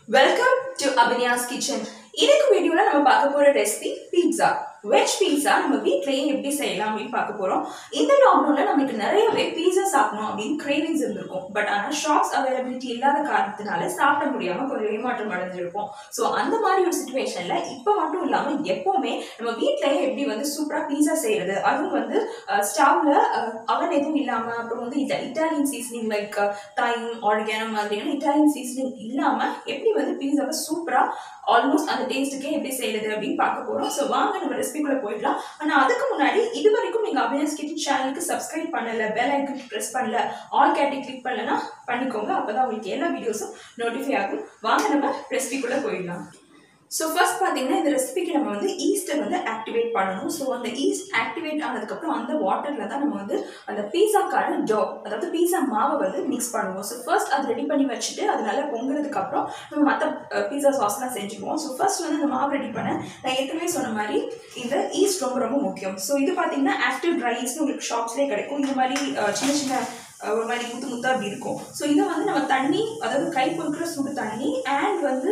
welcome to அபினியாஸ் kitchen இதுக்கு வீடியோல நம்ம பார்க்க போற ரெசிபி பீட்சா வெஜ் பீட்சா நம்ம வீட்லயே எப்படி செய்யலாம் அப்படின்னு பார்க்க போறோம் இந்த லாக்டவுன்ல நமக்கு நிறையவே பீட்சா சாப்பிடணும் அப்படின்னு கிரேவிங்ஸ் இருந்திருக்கும் பட் ஆனா ஷாப்ஸ் அவைலபிலிட்டி இல்லாத காரணத்தினால சாப்பிட முடியாம கொஞ்சம் ஏமாற்றம் அடைஞ்சிருப்போம் ஸோ அந்த மாதிரி ஒரு சுச்சுவேஷன்ல இப்போ மட்டும் இல்லாம எப்பவுமே நம்ம வீட்லயே எப்படி வந்து சூப்பரா பீட்சா செய்யறது அதுவும் வந்து ஸ்டவ்ல அவன் எதுவும் இல்லாம அப்புறம் வந்து இட்ட Italian seasoning like thyme oregano மாதிரியான இட்டாலியன் சீசனிங் இல்லாம எப்படி வந்து பீஸாவை சூப்பரா ஆல்மோஸ்ட் அந்த டேஸ்ட்டுக்கே எப்படி செய்யறது அப்படின்னு பார்க்க போறோம் ஸோ வாங்க நம்ம ரெசிபிக்குள்ள போயிடலாம் ஆனா அதுக்கு முன்னாடி இது வரைக்கும் நீங்க அபினஸ் கிச்சன் சேனலுக்கு சப்ஸ்கிரைப் பண்ணல பெல் ஐக்கன் ப்ரெஸ் பண்ணல ஆல் கேட்டை கிளிக் பண்ணலன்னா பண்ணிக்கோங்க அப்பதான் உங்களுக்கு எல்லா வீடியோஸும் நோட்டிஃபை ஆகும் வாங்க நம்ம ரெசிபிக்குள்ள போயிடலாம் ஸோ ஃபர்ஸ்ட் பார்த்தீங்கன்னா இந்த ரெசிபிக்கு நம்ம வந்து ஈஸ்ட்டை வந்து ஆக்டிவேட் பண்ணணும் ஸோ அந்த ஈஸ்ட் ஆக்டிவேட் ஆனதுக்கப்புறம் அந்த வாட்டரில் தான் நம்ம வந்து அந்த பீஸாக்கான டோ அதாவது பீஸா மாவை வந்து மிக்ஸ் பண்ணுவோம் ஸோ ஃபர்ஸ்ட் அது ரெடி பண்ணி வச்சுட்டு அது நல்லா பொங்குறதுக்கப்புறம் நம்ம மற்ற பீஸா சாஸ்லாம் செஞ்சுக்குவோம் ஸோ ஃபர்ஸ்ட் வந்து இந்த மாவு ரெடி பண்ண நான் ஏற்கனவே சொன்ன மாதிரி இந்த ஈஸ்ட் ரொம்ப ரொம்ப முக்கியம் ஸோ இது பார்த்தீங்கன்னா ஆக்டிவ் ட்ரை ஈஸ்ட்னு உங்களுக்கு ஷாப்ஸ்லேயே கிடைக்கும் இந்த மாதிரி அஹ், சின்ன சின்ன அஹ், ஒரு மாதிரி முத்து முத்தா அப்படி இருக்கும் ஸோ இதை வந்து நம்ம தண்ணி அதாவது கை பொறுக்கிற சுடு தண்ணி அண்ட் வந்து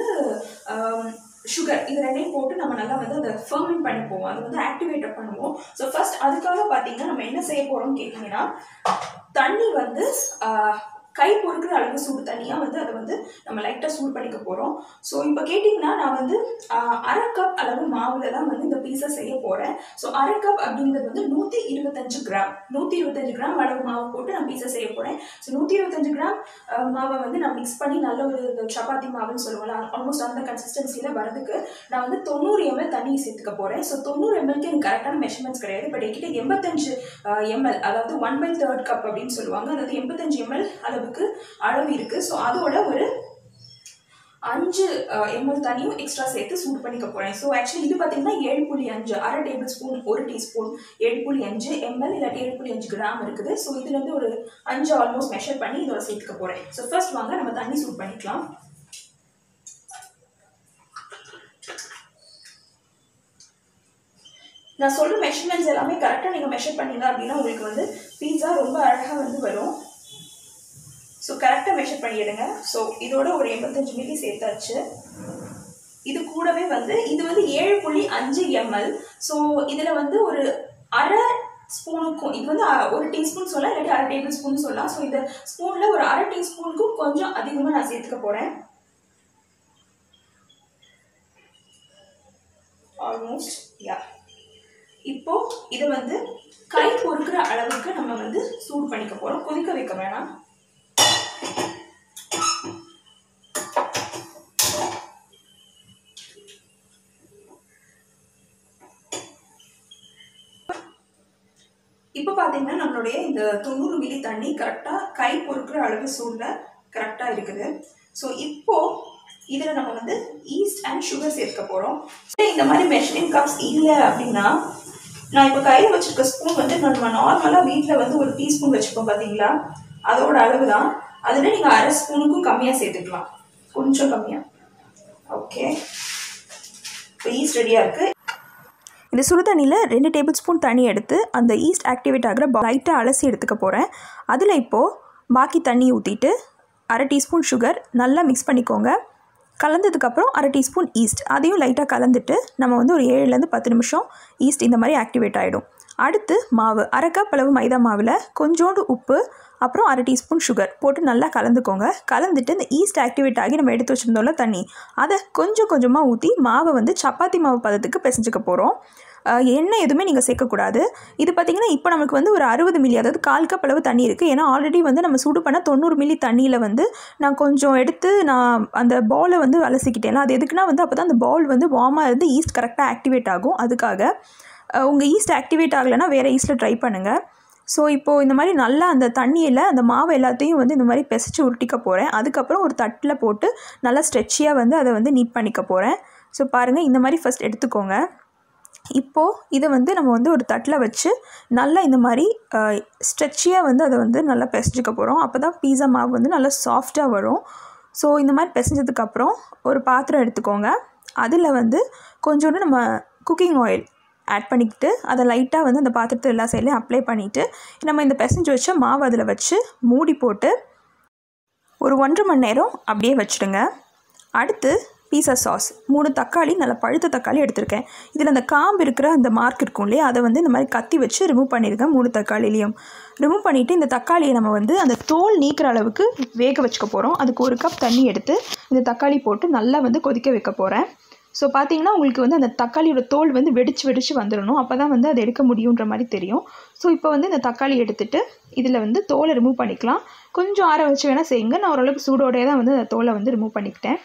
சுகர் இது ரெண்டையும் போட்டு நம்ம நல்லா வந்து அதை ஃபர்மெண்ட் பண்ணி போவோம் அதை வந்து ஆக்டிவேட் பண்ணுவோம் ஸோ ஃபர்ஸ்ட் அதுக்காக பார்த்தீங்கன்னா நம்ம என்ன செய்ய போகிறோம்னு கேட்டிங்கன்னா தண்ணி வந்து ஆஹ், கை பொறுக்கிற அளவு சூடு தண்ணியாக வந்து அதை வந்து நம்ம லைட்டாக சூடு பண்ணிக்க போகிறோம் ஸோ இப்போ கேட்டிங்கன்னா நான் வந்து ஆஹ், அரை கப் அளவு மாவில் தான் வந்து இந்த பீஸை செய்ய போகிறேன் ஸோ அரை கப் அப்படிங்கிறது வந்து நூற்றி இருபத்தஞ்சு கிராம் நூற்றி இருபத்தஞ்சு கிராம் அளவு மாவு போட்டு நான் பீஸை செய்ய போகிறேன் ஸோ நூற்றி இருபத்தஞ்சு கிராம் ஆஹ், மாவை வந்து நான் மிக்ஸ் பண்ணி நல்ல ஒரு இந்த சப்பாத்தி மாவுன்னு சொல்லுவோம்ல ஆல்மோஸ்ட் அந்த கன்சிஸ்டன்சியில் வரதுக்கு நான் வந்து தொண்ணூறு எம்எல் தண்ணி சேர்த்துக்க போகிறேன் ஸோ தொண்ணூறு எம்எல்க்கு எனக்கு கரெக்டான மெஷர்மெண்ட்ஸ் கிடையாது பட் என்கிட்ட எண்பத்தஞ்சு எம்எல் அதாவது ஒன் பை தேர்ட் கப் அப்படின்னு சொல்லுவாங்க அதாவது எண்பத்தஞ்சு எம்எல் அளவுக்கு அளவு இருக்குது ஸோ அதோட ஒரு அஞ்சு எம்எல் தண்ணியும் எக்ஸ்ட்ரா சேர்த்து சூடு பண்ணிக்க போகிறேன் ஸோ ஆக்சுவலி இது பார்த்தீங்கன்னா ஏழு புள்ளி அஞ்சு அரை டேபிள் ஸ்பூன் ஒரு டீஸ்பூன் ஏழு புள்ளி அஞ்சு எம்எல் இல்லாட்டி ஏழு புள்ளி அஞ்சு கிராம் இருக்குது ஸோ இதுலேருந்து ஒரு அஞ்சு ஆல்மோஸ்ட் மெஷர் பண்ணி இதோட சேர்த்துக்க போகிறேன் ஸோ ஃபர்ஸ்ட் வாங்க நம்ம தண்ணி சூடு பண்ணிக்கலாம் நான் சொல்கிற மெஷர்மெண்ட்ஸ் எல்லாமே கரெக்டாக நீங்கள் மெஷர் பண்ணீங்க அப்படின்னா உங்களுக்கு வந்து பீஸா ரொம்ப அழகாக வந்து வரும் ஸோ கரெக்டாக மெஷர் பண்ணிடுங்க ஸோ இதோட ஒரு எண்பத்தஞ்சு மில்லி சேர்த்தாச்சு இது கூடவே வந்து இது வந்து ஏழு புள்ளி அஞ்சு எம்எல் ஸோ இதில் வந்து ஒரு அரை ஸ்பூனுக்கும் இது வந்து அ- ஒரு டீஸ்பூன் சொல்லலாம் இல்லாட்டி அரை டேபிள் ஸ்பூன் சொல்லலாம் ஸோ இந்த ஸ்பூனில் ஒரு அரை டீஸ்பூனுக்கும் கொஞ்சம் அதிகமாக நான் சேர்த்துக்க போகிறேன் ஆல்மோஸ்ட் யா இப்போ இதை வந்து கை பொறுக்கிற அளவுக்கு நம்ம வந்து சூடு பண்ணிக்க போறோம் கொதிக்க வைக்க வேணாம் இப்போ பார்த்தீங்கன்னா நம்மளுடைய இந்த தொண்ணூறு மில்லி தண்ணி கரெக்டாக கை பொறுக்கிற அளவு சூடில் கரெக்டாக இருக்குது ஸோ இப்போ இதில் நம்ம வந்து ஈஸ்ட் அண்ட் சுகர் சேர்க்க போகிறோம் இந்த மாதிரி மெஷரிங் கப்ஸ் இல்லை அப்படின்னா நான் இப்போ கையில் வச்சிருக்க ஸ்பூன் வந்து நம்ம நார்மலாக வீட்டில் வந்து ஒரு டீஸ்பூன் வச்சுப்போம் பார்த்தீங்களா அதோட அளவு தான் அதில் நீங்கள் அரை ஸ்பூனுக்கும் கம்மியாக சேர்த்துக்கலாம் கொஞ்சம் கம்மியாக ஓகே இப்போ ஈஸ்ட் ரெடியாக இருக்குது இந்த சுடுதண்ணியில் ரெண்டு டேபிள் ஸ்பூன் தண்ணி எடுத்து அந்த ஈஸ்ட் ஆக்டிவேட் ஆகிற லைட்டாக அலசி எடுத்துக்க போகிறேன் அதில் இப்போது பாக்கி தண்ணி ஊற்றிட்டு அரை டீஸ்பூன் சுகர் நல்லா மிக்ஸ் பண்ணிக்கோங்க கலந்ததுக்கப்புறம் அரை டீஸ்பூன் ஈஸ்ட் அதையும் லைட்டாக கலந்துட்டு நம்ம வந்து ஒரு ஏழுலேருந்து பத்து நிமிஷம் ஈஸ்ட் இந்த மாதிரி ஆக்டிவேட் ஆகிடும் அடுத்து மாவு அரை கப் அளவு மைதா மாவில் கொஞ்சோண்டு உப்பு அப்புறம் அரை டீஸ்பூன் சுகர் போட்டு நல்லா கலந்துக்கோங்க கலந்துட்டு இந்த ஈஸ்ட் ஆக்டிவேட் ஆகி நம்ம எடுத்து வச்சுருந்தோம்ல தண்ணி அதை கொஞ்சம் கொஞ்சமாக ஊற்றி மாவை வந்து சப்பாத்தி மாவு பதத்துக்கு பிசைஞ்சுக்க போகிறோம் அஹ் எண்ணெய் எதுவுமே நீங்கள் சேர்க்கக்கூடாது இது பார்த்திங்கன்னா இப்போ நமக்கு வந்து ஒரு அறுபது மில்லி அதாவது கால் கப் அளவு தண்ணி இருக்குது ஏன்னா ஆல்ரெடி வந்து நம்ம சூடு பண்ண தொண்ணூறு மில்லி தண்ணியில் வந்து நான் கொஞ்சம் எடுத்து நான் அந்த பாலை வந்து அலசிக்கிட்டேன் அது எதுக்குன்னா வந்து அப்போ தான் அந்த பால் வந்து வார்மாக இருந்து ஈஸ்ட் கரெக்டாக ஆக்டிவேட் ஆகும் அதுக்காக உங்கள் ஈஸ்ட் ஆக்டிவேட் ஆகலைன்னா வேறு ஈஸ்ட்டில் ட்ரை பண்ணுங்கள் ஸோ இப்போது இந்த மாதிரி நல்லா அந்த தண்ணியில் அந்த மாவு எல்லாத்தையும் வந்து இந்த மாதிரி பிசைச்சு உருட்டிக்க போகிறேன் அதுக்கப்புறம் ஒரு தட்டில் போட்டு நல்லா ஸ்ட்ரெச்சியாக வந்து அதை வந்து நீட் பண்ணிக்க போகிறேன் ஸோ பாருங்கள் இந்த மாதிரி ஃபஸ்ட் எடுத்துக்கோங்க இப்போது இதை வந்து நம்ம வந்து ஒரு தட்டில் வச்சு நல்லா இந்த மாதிரி ஸ்ட்ரெச்சியாக வந்து அதை வந்து நல்லா பிசைஞ்சிக்க போகிறோம் அப்போ தான் பீஸா மாவு வந்து நல்லா சாஃப்டாக வரும் ஸோ இந்த மாதிரி பிசைஞ்சதுக்கப்புறம் ஒரு பாத்திரம் எடுத்துக்கோங்க அதில் வந்து கொஞ்சோண்டு நம்ம குக்கிங் ஆயில் ஆட் பண்ணிக்கிட்டு அதை லைட்டாக வந்து அந்த பாத்திரத்தை எல்லா சைட்லேயும் அப்ளை பண்ணிவிட்டு நம்ம இந்த பிசைஞ்சு வச்ச மாவு அதில் வச்சு மூடி போட்டு ஒரு ஒன்றரை மணி நேரம் அப்படியே வச்சுடுங்க அடுத்து பீஸா சாஸ் மூணு தக்காளி நல்லா பழுத்த தக்காளி எடுத்திருக்கேன் இதில் அந்த காம்பு இருக்கிற அந்த மார்க் இருக்கும் இல்லையா அதை வந்து இந்த மாதிரி கத்தி வச்சு ரிமூவ் பண்ணியிருக்கேன் மூணு தக்காளிலையும் ரிமூவ் பண்ணிவிட்டு இந்த தக்காளியை நம்ம வந்து அந்த தோல் நீக்கிற அளவுக்கு வேக வச்சுக்க போகிறோம் அதுக்கு ஒரு கப் தண்ணி எடுத்து இந்த தக்காளி போட்டு நல்லா வந்து கொதிக்க வைக்க போகிறேன் ஸோ பார்த்தீங்கன்னா உங்களுக்கு வந்து அந்த தக்காளியோட தோல் வந்து வெடிச்சு வெடிச்சு வந்துடணும் அப்போ தான் வந்து அதை எடுக்க முடியுன்ற மாதிரி தெரியும் ஸோ இப்போ வந்து இந்த தக்காளி எடுத்துட்டு இதில் வந்து தோலை ரிமூவ் பண்ணிக்கலாம் கொஞ்சம் ஆற வச்சு வேணால் செய்யுங்க நான் ஓரளவுக்கு சூடோடையே தான் வந்து அந்த தோலை வந்து ரிமூவ் பண்ணிக்கிட்டேன்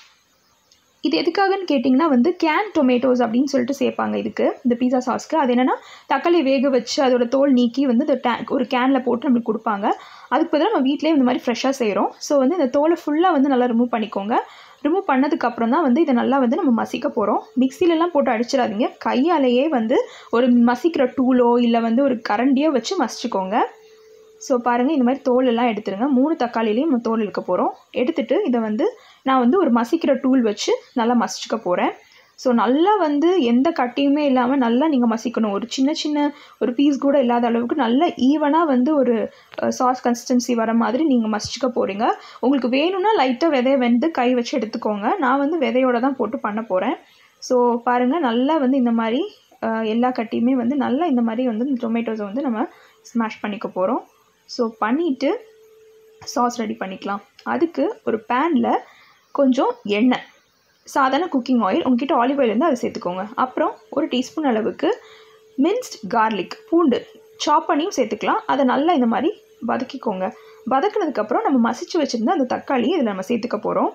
இது எதுக்காகன்னு கேட்டிங்கன்னா வந்து கேன் டொமேட்டோஸ் அப்படின்னு சொல்லிட்டு சேர்ப்பாங்க இதுக்கு இந்த பீஸா சாஸ்க்கு அது என்னென்னா தக்காளி வேக வச்சு அதோட தோல் நீக்கி வந்து இந்த டே ஒரு கேனில் போட்டு நம்மளுக்கு கொடுப்பாங்க அதுக்கு பதிலாக நம்ம வீட்டிலேயே இந்த மாதிரி ஃப்ரெஷ்ஷாக செய்கிறோம் ஸோ வந்து இந்த தோலை ஃபுல்லாக வந்து நல்லா ரிமூவ் பண்ணிக்கோங்க ரிமூவ் பண்ணதுக்கப்புறம் தான் வந்து இதை நல்லா வந்து நம்ம மசிக்க போகிறோம் மிக்சிலலாம் போட்டு அடிச்சிடாதீங்க கையாலேயே வந்து ஒரு மசிக்கிற டூலோ இல்லை வந்து ஒரு கரண்டியோ வச்சு மசிச்சுக்கோங்க ஸோ பாருங்கள் இந்த மாதிரி தோல் எல்லாம் எடுத்துருங்க மூணு தக்காளிலையும் நம்ம தோல் எடுக்க போகிறோம் எடுத்துட்டு இதை வந்து நான் வந்து ஒரு மசிக்கிற டூல் வச்சு நல்லா மசிச்சுக்க போகிறேன் ஸோ நல்லா வந்து எந்த கட்டியுமே இல்லாமல் நல்லா நீங்கள் மசிக்கணும் ஒரு சின்ன சின்ன ஒரு பீஸ் கூட இல்லாத அளவுக்கு நல்லா ஈவனாக வந்து ஒரு சாஸ் கன்சிஸ்டன்சி வர மாதிரி நீங்கள் மசிச்சுக்க போகிறீங்க உங்களுக்கு வேணும்னா லைட்டாக விதைய வெந்து கை வச்சு எடுத்துக்கோங்க நான் வந்து விதையோட தான் போட்டு பண்ண போகிறேன் ஸோ பாருங்கள் நல்லா வந்து இந்த மாதிரி அஹ், எல்லா கட்டியுமே வந்து நல்லா இந்த மாதிரி வந்து இந்த டொமேட்டோஸை வந்து நம்ம ஸ்மாஷ் பண்ணிக்க போகிறோம் ஸோ பண்ணிவிட்டு சாஸ் ரெடி பண்ணிக்கலாம் அதுக்கு ஒரு பேனில் கொஞ்சம் எண்ணெய் சாதாரண குக்கிங் ஆயில் உங்ககிட்ட ஆலிவ் ஆயில் இருந்தால் அதை சேர்த்துக்கோங்க அப்புறம் ஒரு டீஸ்பூன் அளவுக்கு மின்ஸ்ட் கார்லிக் பூண்டு சாப் பண்ணியும் சேர்த்துக்கலாம் அதை நல்லா இந்த மாதிரி வதக்கிக்கோங்க வதக்குனதுக்கப்புறம் நம்ம மசிச்சு வச்சுருந்த அந்த தக்காளி இதில் நம்ம சேர்த்துக்க போகிறோம்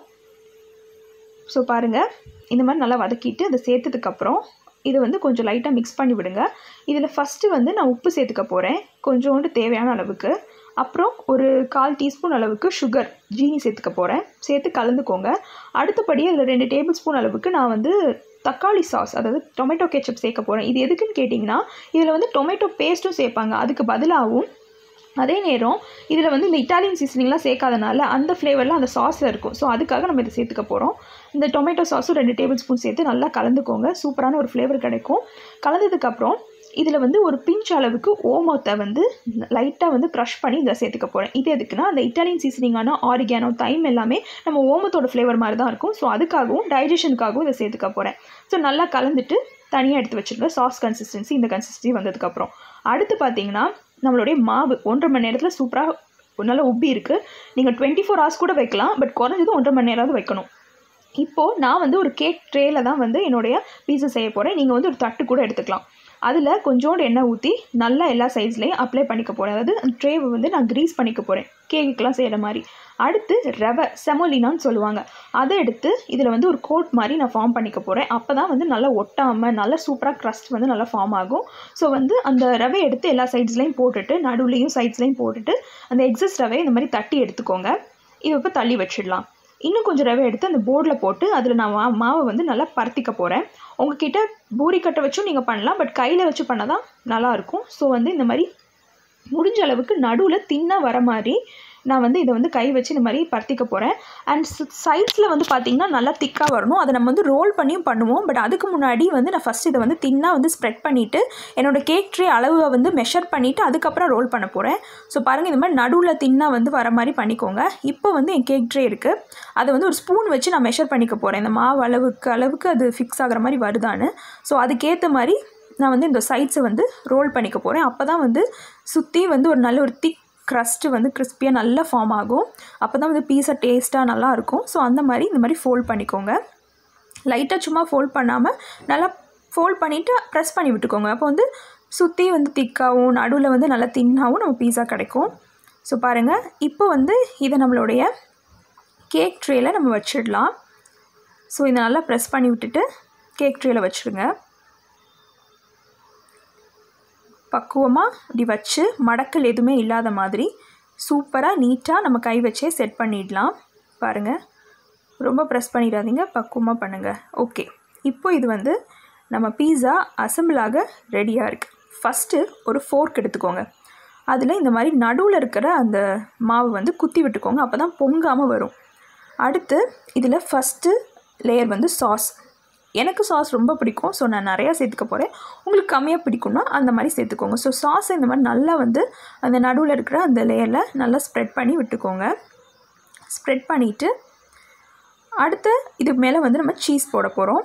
ஸோ பாருங்கள் இந்த மாதிரி நல்லா வதக்கிட்டு அதை சேர்த்ததுக்கப்புறம் இதை வந்து கொஞ்சம் லைட்டாக மிக்ஸ் பண்ணி விடுங்க இதில் ஃபஸ்ட்டு வந்து நான் உப்பு சேர்த்துக்க போகிறேன் கொஞ்சோண்டு தேவையான அளவுக்கு அப்புறம் ஒரு கால் டீஸ்பூன் அளவுக்கு சுகர் ஜீனி சேர்த்துக்க போகிறேன் சேர்த்து கலந்துக்கோங்க அடுத்தபடி அதில் ரெண்டு டேபிள் ஸ்பூன் அளவுக்கு நான் வந்து தக்காளி சாஸ் அதாவது டொமேட்டோ கெச்சப் சேர்க்க போகிறேன் இது எதுக்குன்னு கேட்டிங்கன்னா இதில் வந்து டொமேட்டோ பேஸ்ட்டும் சேர்ப்பாங்க அதுக்கு பதிலாகவும் அதே நேரம் இதில் வந்து இந்த இட்டாலியன் சீசனிங்லாம் சேர்க்காதனால அந்த ஃப்ளேவர்லாம் அந்த சாஸில் இருக்கும் ஸோ அதுக்காக நம்ம இதை சேர்த்துக்க போகிறோம் இந்த டொமேட்டோ சாஸும் ரெண்டு டேபிள் ஸ்பூன் சேர்த்து நல்லா கலந்துக்கோங்க சூப்பரான ஒரு ஃப்ளேவர் கிடைக்கும் கலந்ததுக்கப்புறம் இதில் வந்து ஒரு பிஞ்ச் அளவுக்கு ஓமத்தை வந்து லைட்டாக வந்து க்ரஷ் பண்ணி இதில் சேர்த்துக்க போகிறேன் இது எதுக்குன்னா அந்த இட்டாலியன் சீசனிங்கான ஆரிகானோ தைம் எல்லாமே நம்ம ஓமத்தோட ஃப்ளேவர் மாதிரி தான் இருக்கும் ஸோ அதுக்காகவும் டைஜஷனுக்காகவும் இதை சேர்த்துக்க போகிறேன் ஸோ நல்லா கலந்துட்டு தனியாக எடுத்து வச்சுருங்க சாஸ் கன்சிஸ்டன்சி இந்த கன்சிஸ்டன்சி வந்ததுக்கப்புறம் அடுத்து பார்த்தீங்கன்னா நம்மளுடைய மாவு ஒன்றரை மணி நேரத்தில் சூப்பராக நல்லா உப்பி இருக்குது நீங்கள் டுவெண்ட்டி ஃபோர் ஹவர்ஸ் கூட வைக்கலாம் பட் குறைஞ்சது ஒன்றரை மணி நேரமாவது வைக்கணும் இப்போது நான் வந்து ஒரு கேக் ட்ரேயில் தான் வந்து என்னுடைய பீஸா செய்ய போகிறேன் நீங்கள் வந்து ஒரு தட்டு கூட எடுத்துக்கலாம் அதில் கொஞ்சோண்டு எண்ணெய் ஊற்றி நல்லா எல்லா சைஸ்லேயும் அப்ளை பண்ணிக்க போகிறேன் அதாவது அந்த ட்ரேவை வந்து நான் க்ரீஸ் பண்ணிக்க போகிறேன் கேக்குக்கெலாம் செய்கிற மாதிரி அடுத்து ரவை செமோலினான்னு சொல்லுவாங்க அதை எடுத்து இதில் வந்து ஒரு கோட் மாதிரி நான் ஃபார்ம் பண்ணிக்க போகிறேன் அப்போ தான் வந்து நல்லா ஒட்டாமல் நல்லா சூப்பராக க்ரஸ்ட் வந்து நல்லா ஃபார்ம் ஆகும் ஸோ வந்து அந்த ரவை எடுத்து எல்லா சைட்ஸ்லையும் போட்டுட்டு நடுவுலையும் சைட்ஸ்லையும் போட்டுட்டு அந்த எக்ஸஸ் ரவையை இந்த மாதிரி தட்டி எடுத்துக்கோங்க இதை இப்போ தள்ளி வச்சிடலாம் இன்னும் கொஞ்சம் ரவை எடுத்து அந்த போர்டில் போட்டு அதில் நான் மா மாவை வந்து நல்லா பரத்திக்க போகிறேன் உங்ககிட்ட பூரி கட்டை வச்சும் நீங்கள் பண்ணலாம் பட் கையில் வச்சு பண்ணால் தான் நல்லாயிருக்கும் ஸோ வந்து இந்த மாதிரி முடிஞ்ச அளவுக்கு நடுவில் தின்னாக வர மாதிரி நான் வந்து இதை வந்து கை வச்சு இந்த மாதிரி பரத்திக்க போகிறேன் அண்ட் சைட்ஸில் வந்து பார்த்திங்கன்னா நல்லா திக்காக வரணும் அதை நம்ம வந்து ரோல் பண்ணியும் பண்ணுவோம் பட் அதுக்கு முன்னாடி வந்து நான் ஃபஸ்ட் இதை வந்து தின்னாக வந்து ஸ்ப்ரெட் பண்ணிவிட்டு என்னோடய கேக் ட்ரே அளவை வந்து மெஷர் பண்ணிவிட்டு அதுக்கப்புறம் ரோல் பண்ண போகிறேன் ஸோ பாருங்கள் இந்த மாதிரி நடுவில் தின்னாக வந்து வர மாதிரி பண்ணிக்கோங்க இப்போ வந்து என் கேக் ட்ரே இருக்குது அதை வந்து ஒரு ஸ்பூன் வச்சு நான் மெஷர் பண்ணிக்க போகிறேன் இந்த மாவு அளவுக்கு அளவுக்கு அது ஃபிக்ஸ் ஆகிற மாதிரி வருதான்னு ஸோ அதுக்கேற்ற மாதிரி நான் வந்து இந்த சைட்ஸை வந்து ரோல் பண்ணிக்க போகிறேன் அப்போ தான் வந்து சுற்றி வந்து ஒரு நல்ல ஒரு திக் க்ரஸ்ட்டு வந்து கிறிஸ்பியாக நல்லா ஃபார்ம் ஆகும் அப்போ தான் வந்து பீஸா டேஸ்ட்டாக நல்லா இருக்கும் ஸோ அந்த மாதிரி இந்த மாதிரி ஃபோல்ட் பண்ணிக்கோங்க லைட்டாக சும்மா ஃபோல்ட் பண்ணாமல் நல்லா ஃபோல்ட் பண்ணிவிட்டு ப்ரெஸ் பண்ணி விட்டுக்கோங்க அப்போ வந்து சுற்றி வந்து திக்காகவும் நடுவில் வந்து நல்லா தின்னாகவும் நம்ம பீஸா கிடைக்கும் ஸோ பாருங்கள் இப்போ வந்து இதை நம்மளுடைய கேக் ட்ரேயில் நம்ம வச்சிடலாம் ஸோ இதை நல்லா ப்ரெஸ் பண்ணி விட்டுட்டு கேக் ட்ரேயில் வச்சுருங்க பக்குவமாக இப்படி வச்சு மடக்கல் எதுவுமே இல்லாத மாதிரி சூப்பராக நீட்டாக நம்ம கை வச்சே செட் பண்ணிடலாம் பாருங்கள் ரொம்ப ப்ரெஸ் பண்ணிடாதீங்க பக்குவமாக பண்ணுங்கள் ஓகே இப்போ இது வந்து நம்ம பீஸா அசம்பிள் ஆக ரெடியாக இருக்குது ஃபஸ்ட்டு ஒரு ஃபோர்க் எடுத்துக்கோங்க அதில் இந்த மாதிரி நடுவில் இருக்கிற அந்த மாவு வந்து குத்தி விட்டுக்கோங்க அப்போ தான் பொங்காமல் வரும் அடுத்து இதில் ஃபஸ்ட்டு லேயர் வந்து சாஸ் எனக்கு சாஸ் ரொம்ப பிடிக்கும் ஸோ நான் நிறையா சேர்த்துக்க போகிறேன் உங்களுக்கு கம்மியாக பிடிக்கும்னா அந்த மாதிரி சேர்த்துக்கோங்க ஸோ சாஸை இந்த மாதிரி நல்லா வந்து அந்த நடுவில் இருக்கிற அந்த லேயரில் நல்லா ஸ்ப்ரெட் பண்ணி விட்டுக்கோங்க ஸ்ப்ரெட் பண்ணிவிட்டு அடுத்து இது மேலே வந்து நம்ம சீஸ் போட போகிறோம்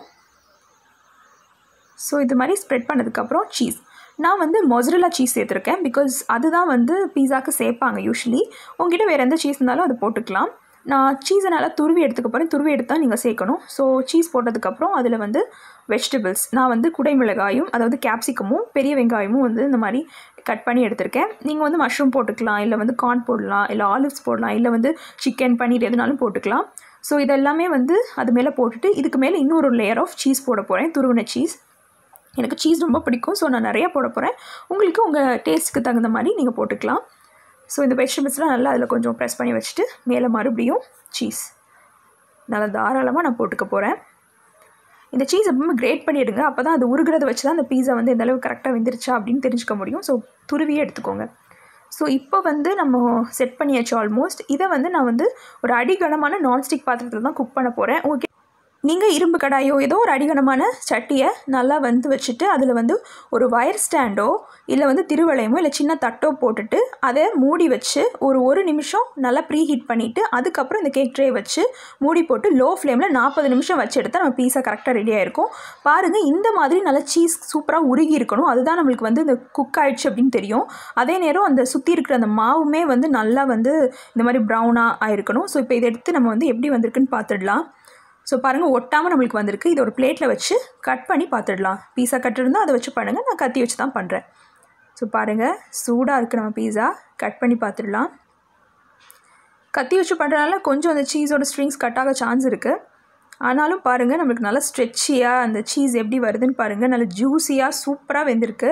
ஸோ இது மாதிரி ஸ்ப்ரெட் பண்ணதுக்கப்புறம் சீஸ் நான் வந்து மொசரலா சீஸ் சேர்த்துருக்கேன் பிகாஸ் அதுதான் வந்து பீஸாக்கு சேர்ப்பாங்க யூஸ்வலி உங்ககிட்ட வேறு எந்த சீஸ் இருந்தாலும் அது போட்டுக்கலாம் நான் சீஸை நல்லா துருவி எடுத்துக்க போகிறேன் துருவி எடுத்தால் நீங்கள் சேர்க்கணும் ஸோ சீஸ் போட்டதுக்கப்புறம் அதில் வந்து வெஜிடபிள்ஸ் நான் வந்து குடைமிளகாயும் அதாவது கேப்சிகமும் பெரிய வெங்காயமும் வந்து இந்த மாதிரி கட் பண்ணி எடுத்திருக்கேன் நீங்கள் வந்து மஷ்ரூம் போட்டுக்கலாம் இல்லை வந்து கார்ன் போடலாம் இல்லை ஆலிவ்ஸ் போடலாம் இல்லை வந்து சிக்கன் பன்னீர் எதுனாலும் போட்டுக்கலாம் ஸோ இதெல்லாமே வந்து அது மேலே போட்டுட்டு இதுக்கு மேலே இன்னொரு லேயர் ஆஃப் சீஸ் போட போகிறேன் துருவின சீஸ் எனக்கு சீஸ் ரொம்ப பிடிக்கும் ஸோ நான் நிறையா போட போகிறேன் உங்களுக்கு உங்கள் டேஸ்ட்டுக்கு தகுந்த மாதிரி நீங்கள் போட்டுக்கலாம் ஸோ இந்த வெஜிடபிள்ஸ்லாம் நல்லா அதில் கொஞ்சம் ப்ரெஸ் பண்ணி வச்சுட்டு மேலே மறுபடியும் சீஸ் நல்லா தாராளமாக நான் போட்டுக்க போகிறேன் இந்த சீஸ் எப்பவுமே கிரேட் பண்ணிவிடுங்க அப்போ தான் அது உருகிறத வச்சு தான் அந்த பீஸா வந்து எந்த அளவுக்கு கரெக்டாக வெந்துருச்சா அப்படின்னு தெரிஞ்சுக்க முடியும் ஸோ துருவியே எடுத்துக்கோங்க ஸோ இப்போ வந்து நம்ம செட் பண்ணியாச்சு ஆல்மோஸ்ட் இதை வந்து நான் வந்து ஒரு அடிகனமான நான்ஸ்டிக் பாத்திரத்தில் தான் குக் பண்ண போகிறேன் ஓகே நீங்கள் இரும்பு கடாயோ ஏதோ ஒரு அடிகனமான சட்டியை நல்லா வந்து வச்சுட்டு அதில் வந்து ஒரு வயர் ஸ்டாண்டோ இல்லை வந்து திருவளையமோ இல்லை சின்ன தட்டோ போட்டுட்டு அதை மூடி வச்சு ஒரு ஒரு நிமிஷம் நல்லா ப்ரீ ஹீட் பண்ணிவிட்டு அதுக்கப்புறம் இந்த கேக் ட்ரே வச்சு மூடி போட்டு லோ ஃப்ளேமில் நாற்பது நிமிஷம் வச்சு எடுத்தால் நம்ம பீஸா கரெக்டாக ரெடி ஆகிருக்கும் பாருங்கள் இந்த மாதிரி நல்லா சீஸ் சூப்பராக உருகி இருக்கணும் அதுதான் நம்மளுக்கு வந்து இந்த குக் ஆயிடுச்சு அப்படின்னு தெரியும் அதே நேரம் அந்த சுற்றி இருக்கிற அந்த மாவுமே வந்து நல்லா வந்து இந்த மாதிரி ப்ரௌனாக ஆயிருக்கணும் ஸோ இப்போ இதை எடுத்து நம்ம வந்து எப்படி வந்திருக்குன்னு பார்த்துடலாம் ஸோ பாருங்கள் ஒட்டாமல் நம்மளுக்கு வந்திருக்கு இதை ஒரு பிளேட்டில் வச்சு கட் பண்ணி பார்த்துடலாம் பீஸா கட் இருந்தால் அதை வச்சு பண்ணுங்கள் நான் கத்தி வச்சு தான் பண்ணுறேன் ஸோ பாருங்கள் சூடாக இருக்குது நம்ம பீஸா கட் பண்ணி பார்த்துடலாம் கத்தி வச்சு பண்ணுறதுனால கொஞ்சம் அந்த சீஸோட ஸ்ட்ரிங்ஸ் கட் ஆக சான்ஸ் இருக்குது ஆனாலும் பாருங்கள் நம்மளுக்கு நல்லா ஸ்ட்ரெச்சியாக அந்த சீஸ் எப்படி வருதுன்னு பாருங்கள் நல்லா ஜூஸியாக சூப்பராக வெந்திருக்கு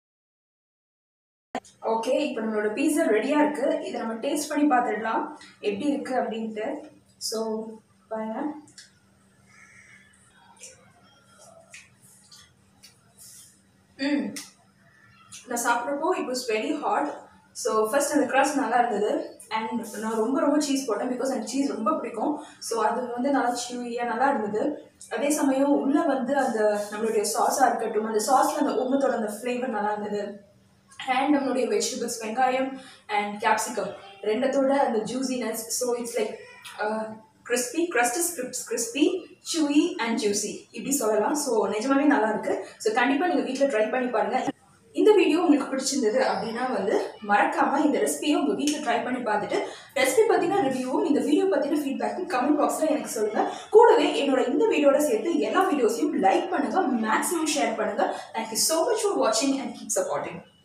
ஓகே இப்போ நம்மளோட பீஸா ரெடியாக இருக்குது இதை நம்ம டேஸ்ட் பண்ணி பார்த்துடலாம் எப்படி இருக்குது அப்படின்ட்டு ஸோ பாருங்க ம் நான் சாப்பிட்றப்போ it was very hot so first அந்த க்ரஸ்ட் நல்லா இருந்தது அண்ட் நான் ரொம்ப ரொம்ப சீஸ் போட்டேன் பிகாஸ் எனக்கு சீஸ் ரொம்ப பிடிக்கும் ஸோ அது வந்து நல்லா சியூரியாக நல்லா இருந்தது அதே சமயம் உள்ளே வந்து அந்த நம்மளுடைய சாஸாக இருக்கட்டும் அந்த சாஸில் அந்த ஓமத்தோட அந்த ஃப்ளேவர் நல்லா இருந்தது அண்ட் நம்மளுடைய வெஜிடபிள்ஸ் வெங்காயம் அண்ட் கேப்சிகம் ரெண்டத்தோட அந்த juiciness so it's like crispy crust is crispy chewy and juicy இப்படி சொல்லலாம் ஸோ நிஜமாவே நல்லா இருக்கு ஸோ கண்டிப்பாக நீங்கள் வீட்டில் ட்ரை பண்ணி பாருங்க இந்த வீடியோ உங்களுக்கு பிடிச்சிருந்தது அப்படின்னா வந்து மறக்காம இந்த ரெசிபியை உங்கள் வீட்டில் ட்ரை பண்ணி பார்த்துட்டு ரெசிபி பற்றின ரிவ்யூவும் இந்த வீடியோ பற்றின ஃபீட்பேக்கும் கமெண்ட் பாக்ஸில் எனக்கு சொல்லுங்க கூடவே என்னோட இந்த வீடியோட சேர்த்து எல்லா வீடியோஸையும் லைக் பண்ணுங்க மேக்ஸிமம் ஷேர் பண்ணுங்க தேங்க்யூ ஸோ மச் ஃபார் வாட்சிங் அண்ட் கீப் சப்போர்ட்டிங்